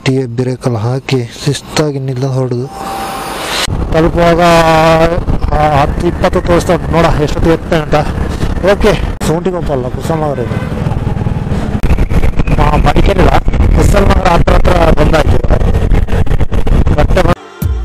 Tea ಬ್ರೇಕಲ್ಲಿ ಹಾಕಿ ಶಿಸ್ತಾಗಿ ನಿಲ್ಲ ಹೊಡೆದು ತಲುಪುವಾಗ ಆ, ಹತ್ತು ಇಪ್ಪತ್ತು ತೋರಿಸ್ತಾ ಉಂಟು ನೋಡ ಎಷ್ಟೊತ್ತು ಎತ್ತೆ ಅಂತ ಓಕೆ ಸೌಂಟಿಗೊಪ್ಪ ಅಲ್ಲ ಕುಸಲ್ನಗರ ಇದು ಮಾ- ಮಡಿಕೇರಿಲ್ಲ ಕುಸಲ್ನಗರ ಹತ್ರ ಹತ್ರ ಬಂದಾಯ್ತು ಮತ್ತೆ ಬ-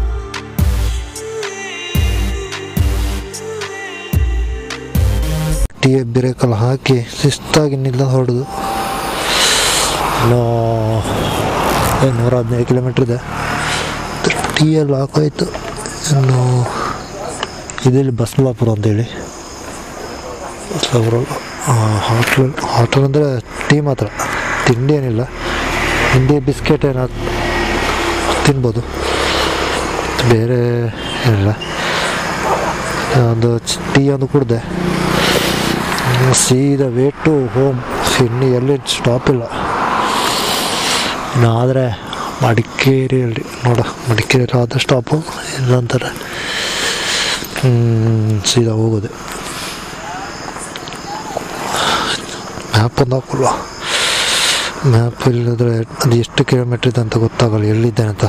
ಟೀ ಬ್ರೇಕಲ್ಲಿ ಹಾಕಿ ಶಿಸ್ತಾಗಿ ನಿಲ್ಲ ಹೊಡೆದು ಇನ್ನು ಏ, ನೂರ ಹದಿನೈದು ಕಿಲೋಮೀಟ್ರ್ ಇದೆ ಟೀ ಎಲ್ಲ ಹಾಕೋಯ್ತು ಇನ್ನು ಇದೆಲ್ಲಿ ಬಸ್ಲಾಪುರ ಅಂತೇಳಿ ಬಸ್ಲಾಪುರ ಹೋಟ್ಲ್ ಹೋಟೆಲ್ ಅಂದರೆ ಟೀ ಮಾತ್ರ ತಿಂಡಿ ಏನಿಲ್ಲ ತಿಂಡಿ ಬಿಸ್ಕೆಟ್ ಏನಾದ್ರು ತಿನ್ಬೋದು ಬೇರೆ ಏನಿಲ್ಲ ಒಂದು ಚ್- ಟೀ ಒಂದು ಕುಡ್ದೆ ಇನ್ನು ಸೀದಾ ವೇಟ್ ಟು ಹೋಮ್ ಇನ್ನು ಎಲ್ಲಿ ಸ್ಟಾಪ್ ಇಲ್ಲ ಇನ್ನು ಆದರೆ ಮಡಿಕೇರಿಯಲ್ಲಿ ನೋಡ ಮಡಿಕೇರಿಯಲ್ಲಿ ಆದ ಸ್ಟಾಪು ಇಲ್ಲಂತಾರೆ ಹ್ಮ್, ಸೀದಾ ಹೋಗೋದೆ ಮ್ಯಾಪ್ ಒಂದು ಹಾಕಲ್ವ ಮ್ಯಾಪ್ ಇಲ್ಲದ್ರೆ ಅದು ಎಷ್ಟು ಕಿಲೋಮೀಟ್ರ್ ಇದೆ ಅಂತ ಗೊತ್ತಾಗಲ್ಲ ಎಲ್ಲಿದ್ದೇನೆ ಅಂತ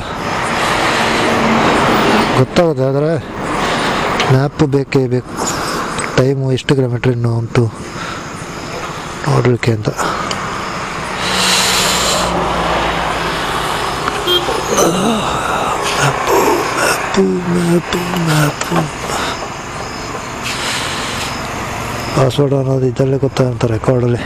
ಗೊತ್ತಾಗುತ್ತೆ ಆದರೆ ಮ್ಯಾಪ್ ಬೇಕೇ ಬೇಕು ಟೈಮು ಎಷ್ಟು ಕಿಲೋಮೀಟ್ರ್ ಇನ್ನು ಉಂಟು ನೋಡಲಿಕ್ಕೆ ಅಂತ ಮ್ಯಾಪು ಮ್ಯಾಪು ಮ್ಯಾಪು ಪಾಸ್ವರ್ಡ್ ಅನ್ನೋದು ಇದರಲ್ಲೇ ಗೊತ್ತಾಗುತ್ತೆ ರೆಕಾರ್ಡಲ್ಲಿ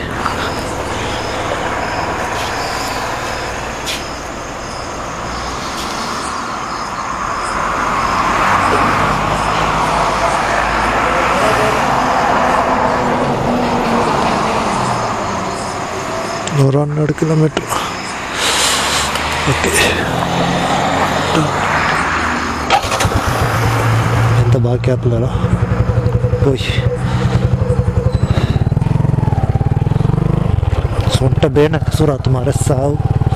ನೂರ ಹನ್ನೆರಡು ಕಿಲೋಮೀಟ್ರ್ ಓಕೆ ಎಂತ ಬಾಕಿ ಆಗ್ತದಲ್ಲ ಓಯ್ ಸೊಂಟ ಬೇಣ ಸುರಾತ್ ಮಾರೆ ಸಾವು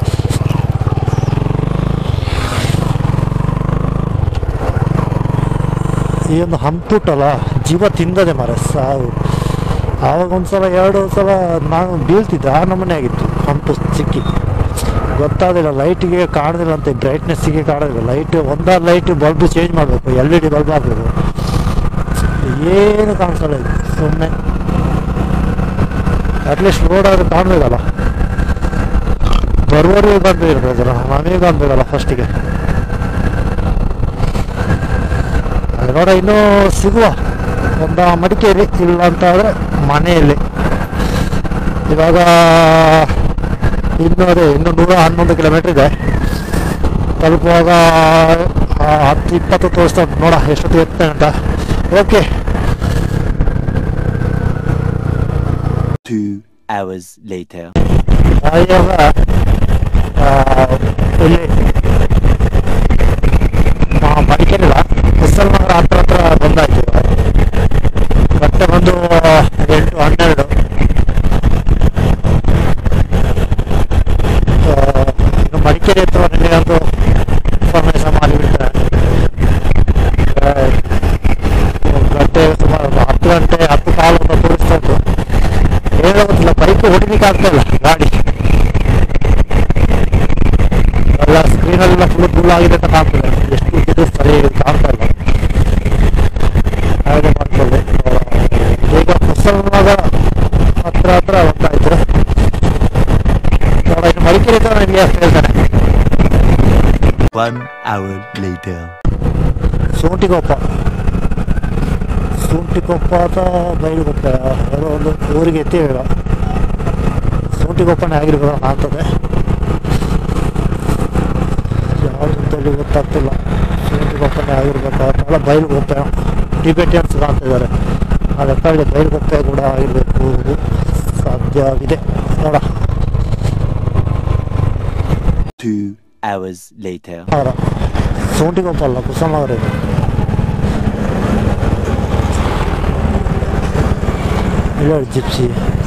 ಈ ಒಂದು ಹಂಪುಟಲ್ಲ ಜೀವ ತಿಂದದೆ ಮಾರೆ ಸಾವು ಆವಾಗ ಒಂದ್ಸಲ ಎರಡು ಸಲ ನಾನು ಬೀಳ್ತಿದ್ದೆ ಆ ನಮೂನೆ ಆಗಿತ್ತು ಹಂಪು ಸಿಕ್ಕಿ ಗೊತ್ತಾದಿಲ್ಲ ಲೈಟಿಗೆ ಕಾಣೋದಿಲ್ಲ ಅಂತ ಬ್ರೈಟ್ನೆಸ್ಸಿಗೆ ಕಾಣೋದಿಲ್ಲ ಲೈಟ್ ಒಂದಾರು ಲೈಟ್ ಬಲ್ಬ್ ಚೇಂಜ್ ಮಾಡಬೇಕು ಎಲ್ ಇ ಡಿ ಬಲ್ಬ್ ಹಾಕಬೇಕು ಏನು ಕಾಣಿಸಲ್ಲ ಇದು ಸುಮ್ಮನೆ ಅಟ್ಲೀಸ್ಟ್ ರೋಡ್ ಆದ್ರೆ ಕಾಣಬೇಕಲ್ಲ ಬರುವವರೆಗೂ ಕಾಣ್ಬೇಕಿರ್ತದಲ್ಲ ನಮಗೆ ಕಾಣ್ಬೇಕಲ್ಲ ಫಸ್ಟಿಗೆ ನೋಡ ಇನ್ನೂ ಸಿಗುವ ಒಂದ ಮಡಿಕೇರಿ ಇಲ್ಲ ಅಂತ ಆದರೆ ಮನೆಯಲ್ಲಿ ಇವಾಗ ಇನ್ನು ಅದೇ ಇನ್ನು ನೂರ ಹನ್ನೊಂದು ಕಿಲೋಮೀಟ್ರ್ ಇದೆ ತಲುಪುವಾಗ ಆ, ಹತ್ತು ಇಪ್ಪತ್ತು ತೋರಿಸ್ತಾ ಉಂಟು ನೋಡ ಎಷ್ಟೊತ್ತು ಎತ್ತೆ ಅಂತ ಓಕೆ Two hours later. ಇವಾಗ ಆ, ಇಲ್ಲಿ ಮ- ಮಡಿಕೇರಿಲ್ಲ ಕುಸಲ್ನಗರ ಹತ್ರ ಹತ್ರ ಬಂದಾಯ್ತು ಇವಾಗ. ಮತ್ತೆ ಬಂದು ಎಂಟು ಹನ್ನೆರಡು ಆ, ಇನ್ನು ಮಡಿಕೇರಿ ಹತ್ರ ನಿಮಗಂತೂ ಇನ್ಫಾರ್ಮೇಶನ್ ಮಾಡಿಬಿಡ್ತಾರೆ ಆ, ಒಂದು ಗಂಟೆ ಸುಮಾರು ಒಂದು ಹತ್ತು ಗಂಟೆ ಹತ್ತು ಕಾಲು ಅಂತ ತೋರಿಸ್ತಾ ಉಂಟು ಏನೋ ಗೊತ್ತಿಲ್ಲ ಬೈಕ್ ಹೊಡಿಲಿಕ್ಕೆ ಆಗ್ತಾ ಇಲ್ಲ ಗಾಡಿ ಎಲ್ಲ ಸ್ಕ್ರೀನಲ್ಲೆಲ್ಲ ಫುಲ್ ಫುಲ್ ಆಗಿದೆ ಅಂತ ಕಾಣ್ತದೆ ಎಷ್ಟು ಇದ್ದಿದ್ದು ಸರಿ ಕಾಣ್ತಾ ಇಲ್ಲ ಹಾಗೆ ಮಾಡ್ಕೊಳ್ಳಿ ಆ, ಈಗ ಮುಸಲ್ಮಾನ ಹತ್ರ ಹತ್ರ ಒಂದಾಯ್ತು ನೋಡ ಇನ್ನು ಮಡಿಕೇರಿ ಹತ್ರ ನಿಮಗೆ ಅಷ್ಟು ಹೇಳ್ತಾನೆ One hour later. ಸೂಂಟಿಕೊಪ್ಪ ಸೂಂಟಿಕೊಪ್ಪ ಅಥವಾ ಬೈಲುಕೊಪ್ಪ ಯಾವುದೋ ಒಂದು ಊರಿಗೆ ಎತ್ತೀವಿ ಸೂಂಟಿಕೊಪ್ಪನೇ ಆಗಿರ್ಬೇಕು ಕಾಣ್ತದೆ ಯಾವುದಂತಲ್ಲಿ ಗೊತ್ತಾಗ್ತಿಲ್ಲ ಸೂಂಟಿಕೊಪ್ಪನೇ ಆಗಿರ್ಬೇಕು ಅಥವಾ ಬೈಲುಗೊಪ್ಪೆ ಟಿಬೆಟಿಯನ್ಸ್ ಕಾಣ್ತಿದ್ದಾರೆ ಆ ಲೆಕ್ಕದಲ್ಲಿ ಬೈಲುಗೊಪ್ಪೆ ಕೂಡ ಆಗಿರಬೇಕು ಸಾಧ್ಯವಿದೆ ನೋಡ Two hours later. ಅವರ ಸೂಂಟಿಗೊಪ್ಪ ಅಲ್ಲ ಕುಸಲ್ನಗರ ಇದು ಇಲ್ಲ ಜಿಪ್ಸಿ